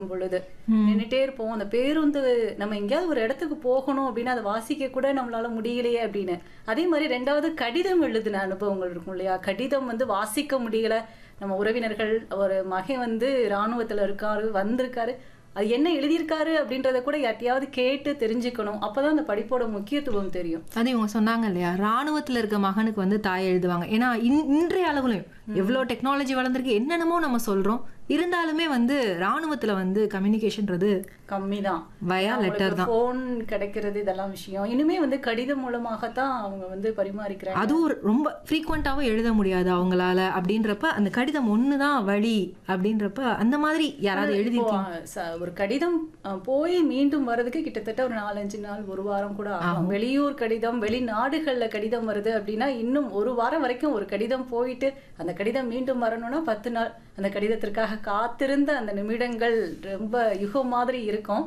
பொழுது நின்னுட்டே இருப்போம் அந்த பேருந்து நம்ம எங்கேயாவது ஒரு இடத்துக்கு போகணும் அப்படின்னு அதை வாசிக்க கூட நம்மளால முடியலையே அப்படின்னு அதே மாதிரி ரெண்டாவது கடிதம் எழுதின அனுபவங்கள் இருக்கும் இல்லையா கடிதம் வந்து வாசிக்க முடியல நம்ம உறவினர்கள் ஒரு மகன் வந்து இராணுவத்துல இருக்காரு வந்திருக்காரு அது என்ன எழுதியிருக்காரு அப்படின்றத கூட யார்ட்டையாவது கேட்டு தெரிஞ்சுக்கணும் அப்பதான் அந்த படிப்போட முக்கியத்துவம் தெரியும் அது இவங்க சொன்னாங்க இல்லையா ராணுவத்துல இருக்க மகனுக்கு வந்து தாய் எழுதுவாங்க ஏன்னா இன்- இன்றைய அளவுலையும் எவ்வளோ டெக்னாலஜி வளர்ந்துருக்கு என்னென்னமோ நம்ம சொல்றோம் இருந்தாலுமே வந்து ராணுவத்துல வந்து கம்யூனிகேஷன்றது கம்மிதான் வயா லெட்டர் தான் போன் கிடைக்கிறது இதெல்லாம் விஷயம் இனிமே வந்து கடிதம் மூலமாகத்தான் அவங்க வந்து பரிமாறிக்கிறாங்க அதுவும் ஒரு ரொம்ப ஃப்ரீக்வெண்ட்டாகவும் எழுத முடியாது அவங்களால அப்படின்றப்ப அந்த கடிதம் ஒன்று தான் வழி அப்படின்றப்ப அந்த மாதிரி யாராவது எழுதி இப்போ, ச- ஒரு கடிதம் அஹ், போய் மீண்டும் வர்றதுக்கு கிட்டத்தட்ட ஒரு நாலஞ்சு நாள் ஒரு வாரம் கூட ஆகும் வெளியூர் கடிதம் வெளிநாடுகள்ல கடிதம் வருது அப்படின்னா இன்னும் ஒரு வாரம் வரைக்கும் ஒரு கடிதம் போயிட்டு அந்த கடிதம் மீண்டும் வரணும்னா பத்து நாள் அந்த கடிதத்திற்காக காத்திருந்த அந்த நிமிடங்கள் ரொம்ப யுகம் மாதிரி இருக்கும்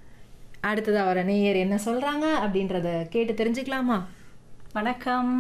அடுத்ததா வர நேயர் என்ன சொல்றாங்க அப்படின்றத கேட்டு தெரிஞ்சுக்கலாமா வணக்கம்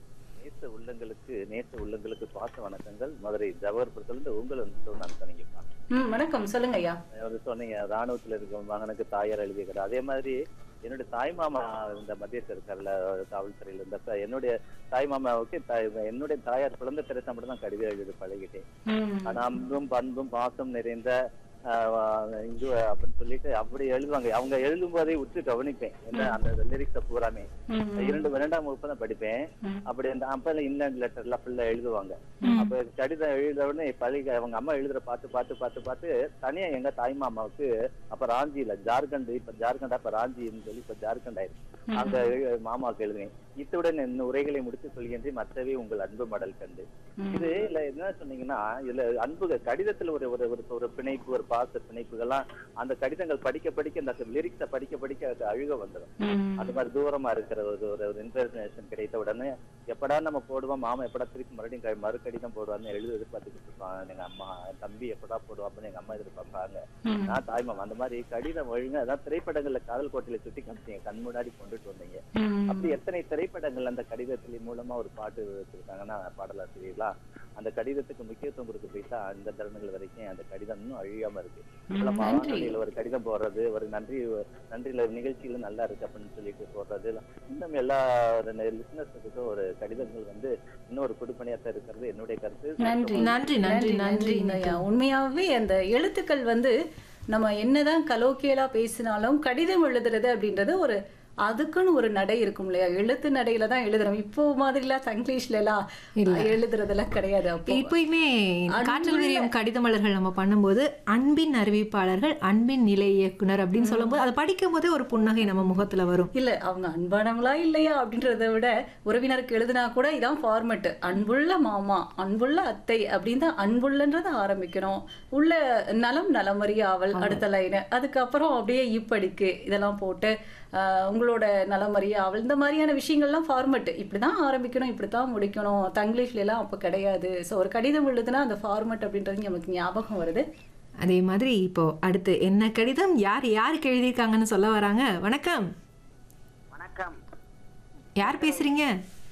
நேச உள்ளங்களுக்கு நேச உள்ளங்களுக்கு பாச வணக்கங்கள் மதுரை ஜவஹர்புரத்துல உங்கள் வந்து நான் சொன்னீங்கப்பா ம் வணக்கம் சொல்லுங்க ஐயா வந்து சொன்னீங்க ராணுவத்துல இருக்க மகனுக்கு தாயார் எழுதியிருக்காரு அதே மாதிரி என்னுடைய தாய் மாமா இந்த மத்தியத்தில் இருக்கார்ல காவல்துறையில இருந்தப்ப என்னுடைய தாய் மாமாவுக்கு தாய் என்னுடைய தாயார் குழந்தை தெரசா மட்டும் தான் கடிதம் எழுதி பழகிட்டேன் ம் ஆனா அன்பும் பண்பும் பாசம் நிறைந்த ஆஹ், இந்து அப்படின்னு சொல்லிட்டு அப்படி எழுதுவாங்க அவங்க எழுதும் போதே உற்று கவனிப்பேன் என்ன அந்த லிரிக்ஸ பூராமே ம் இரண்டு இரண்டாம் வகுப்பு தான் படிப்பேன் ம். அப்படி அந்த அப்ப இன்லேண்ட் லெட்டர் எல்லாம் ஃபுல்லா எழுதுவாங்க அப்ப கடிதம் எழுத உடனே பள்ளி அவங்க அம்மா எழுதுற பார்த்து பார்த்து பார்த்து பார்த்து தனியா எங்க தாய் மாமாவுக்கு அப்ப ராஞ்சியில ஜார்க்கண்ட் இப்ப ஜார்க்கண்ட் அப்ப ராஞ்சின்னு சொல்லி இப்ப ஜார்க்கண்ட் ஆயிருக்கு அங்க எழு- மாமாவுக்கு எழுதுவேன் இத்துடன் இந்த உரைகளை முடித்து சொல்கின்றேன் மற்றவே உங்கள் அன்பு மடல் கண்டு இது இல்ல என்ன சொன்னீங்கன்னா இதுல அன்பு கடிதத்துல ஒரு ஒரு ஒரு- ஒரு பிணைப்பு ஒரு பாச பிணைப்புகள்லாம் அந்த கடிதங்கள் படிக்க படிக்க அந்த லிரிக்ஸ படிக்க படிக்க அது அழுக வந்துடும் ம் அது மாதிரி தூரமா இருக்கிற ஒரு ஒரு ஒரு இன்ஃபர்மேஷன் கிடைத்த உடனே எப்படா நம்ம போடுவோம் மாமா எப்படா திருப்பி மறுபடியும் க- மறு கடிதம் போடுவான்னு எழுத எதிர்பார்த்துக்கிட்டு இருப்பாங்க எங்க அம்மா என் தம்பி எப்படா போடுவான்னு எங்க அம்மா எதிர்பார்ப்பாங்க ம். நான் தாய் மாமா அந்த மாதிரி கடிதம் ஒழுங்க அதான் திரைப்படங்கள்ல காதல் கோட்டையில சுட்டி காமிச்சீங்க கண் முன்னாடி கொண்டுட்டு வந்தீங்க ம் அப்படி எத்தனை திரைப்படங்கள் அந்த கடிதத்தின் மூலமா ஒரு பாட்டு வச்சிருக்காங்கன்னா பாடலாசிரியர்களா அந்த கடிதத்துக்கு முக்கியத்துவம் கொடுக்க போயிட்டா அந்த தருணங்கள் வரைக்கும் அந்த கடிதம் இன்னும் அழியாம இருக்கு ம், நம்ம நன்றி. வானொலியில ஒரு கடிதம் போடுறது ஒரு நன்றி நன்றியில நிகழ்ச்சியில நல்லா இருக்கு அப்படின்னு சொல்லிட்டு போடுறது இன்னும் எல்லா லிசனர்ஸுக்கும் ஒரு கடிதங்கள் வந்து இன்னும் ஒரு குடுப்பணியாத்தான் இருக்கிறது என்னுடைய கருத்து நன்றி நன்றி, நன்றி, நன்றி, ஐயா. உண்மையாவே அந்த எழுத்துக்கள் வந்து நம்ம என்னதான் கலோக்கியலா பேசினாலும் கடிதம் எழுதுறது அப்படின்றது ஒரு அதுக்குன்னு ஒரு நடை இருக்கும் இல்லையா எழுத்து நடையில தான் எழுதுறோம் இப்போ மாதிரிலாம் சங்கிலீஷ்ல எல்லாம் எழுதுறதெல்லாம் கிடையாது அப்போ இப்பயுமே காற்றல் விரியும் கடிதமலர்கள் நம்ம பண்ணும்போது அன்பின் அறிவிப்பாளர்கள் அன்பின் நிலை இயக்குனர் அப்படின்னு சொல்லும்போது அதை படிக்கும் போதே ஒரு புன்னகை நம்ம முகத்துல வரும் இல்ல அவங்க அன்பானவங்களா இல்லையா அப்படின்றத விட உறவினருக்கு எழுதுனா கூட இதான் ஃபார்மெட் அன்புள்ள மாமா அன்புள்ள அத்தை அப்படின்னு தான் அன்புள்ளன்றத ஆரம்பிக்கணும் உள்ள நலம் நலமறிய அவள் அடுத்த லைனு அதுக்கப்புறம் அப்படியே இப்படிக்கு இதெல்லாம் போட்டு ஆஹ், உங்களோட நலமறிய அவள் இந்த மாதிரியான விஷயங்கள்லாம் ஃபார்மெட் இப்படிதான் ஆரம்பிக்கணும் இப்படித்தான் முடிக்கணும் தங்கிலீஷ்ல எல்லாம் அப்ப கிடையாது ஸோ ஒரு கடிதம் எழுதுனா அந்த ஃபார்மெட் அப்படின்றது நமக்கு ஞாபகம் வருது அதே மாதிரி இப்போ அடுத்து என்ன கடிதம் யார் யாருக்கு எழுதியிருக்காங்கன்னு சொல்ல வராங்க வணக்கம் வணக்கம் யார் பேசுறீங்க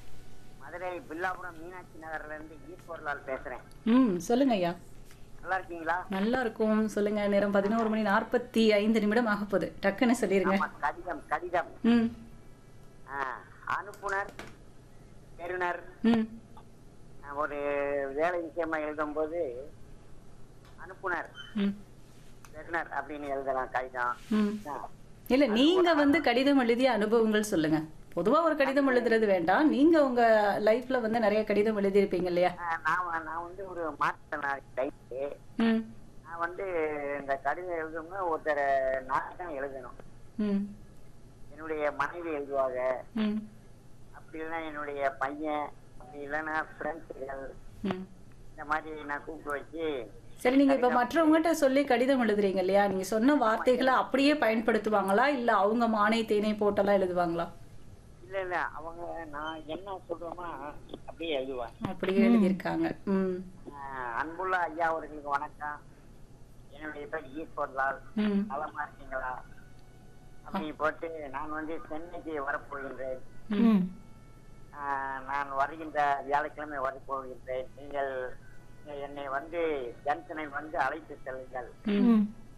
மதுரை பில்லாபுரம் மீனாட்சி நகர்ல இருந்து ஈஸ்வர்லால் பேசுறேன் ம் சொல்லுங்க ஐயா நல்லா இருக்கீங்களா நல்லா இருக்கும் சொல்லுங்க நேரம் பதினோரு மணி நாற்பத்தி ஐந்து நிமிடம் ஆக போகுது டக்குன்னு சொல்லிருங்க ஆமா கடிதம் கடிதம் ம் ஆ, அனுப்புனர் பெறுநர் ம் ஆ, ஒரு வேலை விஷயமா எழுதும்போது அனுப்புனர் ம் பெறுநர் அப்படின்னு எழுதலாம் கடிதம் ம் ஆ, இல்ல நீங்க வந்து கடிதம் எழுதிய அனுபவங்கள் சொல்லுங்க பொதுவா ஒரு கடிதம் எழுதுறது வேண்டாம் நீங்க உங்க லைஃப்ல வந்து நிறைய கடிதம் எழுதியிருப்பீங்க இல்லையா ஆ, நான் வ- நான் வந்து ஒரு மாற்றுத்திறனாளி டைப்பு ம் நான் வந்து இந்த கடிதம் எழுதணும்னா ஒருத்தர் நான் தான் எழுதணும் ம் என்னுடைய மனைவி எழுதுவாங்க ம் அப்படி இல்லைன்னா என்னுடைய பையன் அப்படி இல்லைன்னா ஃப்ரெண்ட்ஸுகள் ம் இந்த மாதிரி நான் கூப்பிட்டு வச்சு சரி நீங்க இப்ப மற்றவங்ககிட்ட சொல்லி கடிதம் எழுதுறீங்க இல்லையா நீங்க சொன்ன வார்த்தைகளை அப்படியே பயன்படுத்துவாங்களா இல்ல அவங்க மானை தேனை போட்டெல்லாம் எழுதுவாங்களா இல்ல இல்ல அவங்க நான் என்ன சொல்றோமா அப்படியே எழுதுவேன் அப்படியே எழுதியிருக்காங்க ம் ஆஹ் அன்புள்ள ஐயா அவர்களுக்கு வணக்கம் என்னுடைய பேர் ஈஸ்வர்லால் ம் நலமா இருக்கீங்களா அப்படி போட்டு நான் வந்து சென்னைக்கு வரப்போகின்றேன் ம் ஆஹ் நான் வருகின்ற வியாழக்கிழமை வரப்போகின்றேன் நீங்கள் என்னை வந்து ஜங்ஷனை வந்து அழைத்து செல்லுங்கள் ம்